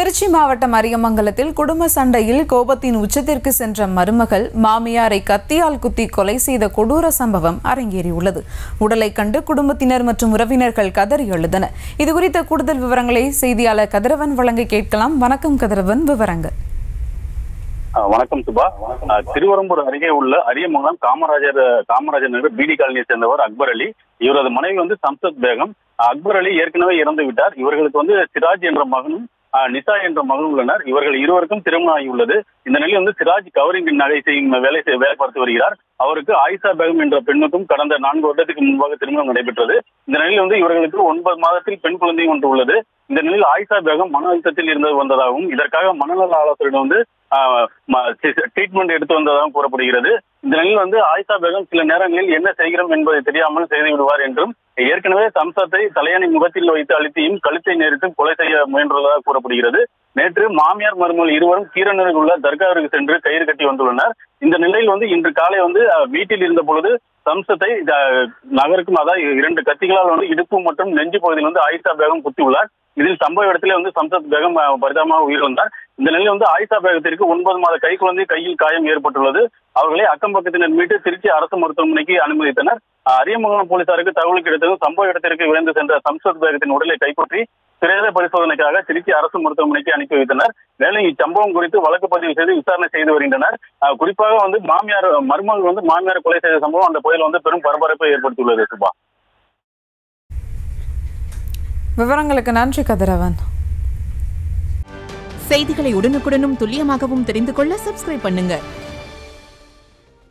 திருச்சி மாவட்டம் அரியமங்கலத்தில் குடும்ப சண்டையில் கோபத்தின் உச்சத்திற்கு சென்ற மருமகள் மாமியாரை கத்தியால் குத்தி கொலை செய்த கொடூர சம்பவம் அரங்கேறியுள்ளது உடலை கண்டு குடும்பத்தினர் மற்றும் உறவினர்கள் கதறி எழுந்தனர் இதுகுறித்த கூடுதல் விவரங்களை செய்தியாளர் கதிரவன் வழங்க கேட்கலாம் வணக்கம் கதிரவன் விவரங்கள் ஆஹ் வணக்கம் சுபா ஆஹ் திருவரம்பூர் அருகே உள்ள அரியமங்கலம் காமராஜர் காமராஜர் நகர் பிடி காலனியை சேர்ந்தவர் அக்பர் அலி இவரது மனைவி வந்து சம்சத் பேகம் ஆஹ் அக்பர் அலி ஏற்கனவே இறந்து விட்டார் இவர்களுக்கு வந்து சிராஜ் என்ற மகனும் ஆஹ் நிசா என்ற மகன் உள்ளனர் இவர்கள் இருவருக்கும் திருமணம் ஆகியுள்ளது இந்த நிலையில் வந்து சிராஜ் கவரிங் நகை செய்யும் வேலை செய்- வேலை பார்த்து வருகிறார் அவருக்கு ஆயிஷா பேகம் என்ற பெண்ணுக்கும் கடந்த நான்கு வருடத்துக்கு முன்பாக திருமணம் நடைபெற்றது இந்த நிலையில் வந்து இவர்களுக்கு ஒன்பது மாதத்தில் பெண் குழந்தையும் ஒன்று உள்ளது இந்த நிலையில் ஆயிஷா பேகம் மன அழுத்தத்தில் இருந்து வந்ததாகவும் இதற்காக மனநல ஆலோசகரிடம் வந்து ட்ரீட்மெண்ட் எடுத்து வந்ததாகவும் கூறப்படுகிறது இந்த நிலையில் வந்து ஆயிஷா பேகம் சில நேரங்களில் என்ன செய்கிறோம் என்பதை தெரியாமல் செய்து விடுவார் என்றும் ஏற்கனவே சம்சத்தை தலையணை முகத்தில் வைத்து அழுத்தியும் கழுத்தை நெரித்தும் கொலை செய்ய முயன்றதாக கூறப்படுகிறது நேற்று மாமியார் மருமகள் இருவரும் கீரனூரில் உள்ள தர்காவிற்கு சென்று கயிறு கட்டி வந்துள்ளனர் இந்த நிலையில் வந்து இன்று காலை வந்து அஹ், வீட்டில் இருந்த பொழுது சம்சத்தை அஹ், நகருக்கும் அதாவது இரண்டு கத்திகளால் வந்து இடுப்பு மற்றும் நெஞ்சு பகுதியில் வந்து ஆயிஷா பேகம் குத்தியுள்ளார் இதில் சம்பவ இடத்திலே வந்து சம்சத் பேகம் அஹ், பரிதாபமாக உயிரிழந்தார் இந்த நிலையில் வந்து ஆயிஷா பேகத்திற்கு ஒன்பது மாத கை குழந்தை கையில் காயம் ஏற்பட்டுள்ளது அவர்களை அக்கம் பக்கத்தினர் மீட்டு திருச்சி அரசு மருத்துவமனைக்கு அனுமதித்தனர் அஹ், அரியமங்கலம் போலீசாருக்கு தகவல் கிடைத்ததும் சம்பவ இடத்திற்கு விரைந்து சென்ற சம்சத் பேகத்தின் உடலை கைப்பற்றி பிரேத பரிசோதனைக்காக திருச்சி அரசு மருத்துவமனைக்கு அனுப்பி வைத்தனர் மேலும் இச்சம்பவம் குறித்து வழக்கு பதிவு செய்து விசாரணை செய்து வருகின்றனர் அஹ், குறிப்பாக வந்து மாமியார் மருமகள் வந்து மாமியார் கொலை செய்த சம்பவம் அந்த பகுதியில் வந்து பெரும் பரபரப்பை ஏற்படுத்தியுள்ளது சுபா விவரங்களுக்கு நன்றி கதிரவன் செய்திகளை உடனுக்குடனும் துல்லியமாகவும் தெரிந்து கொள்ள சப்ஸ்கிரைப் பண்ணுங்க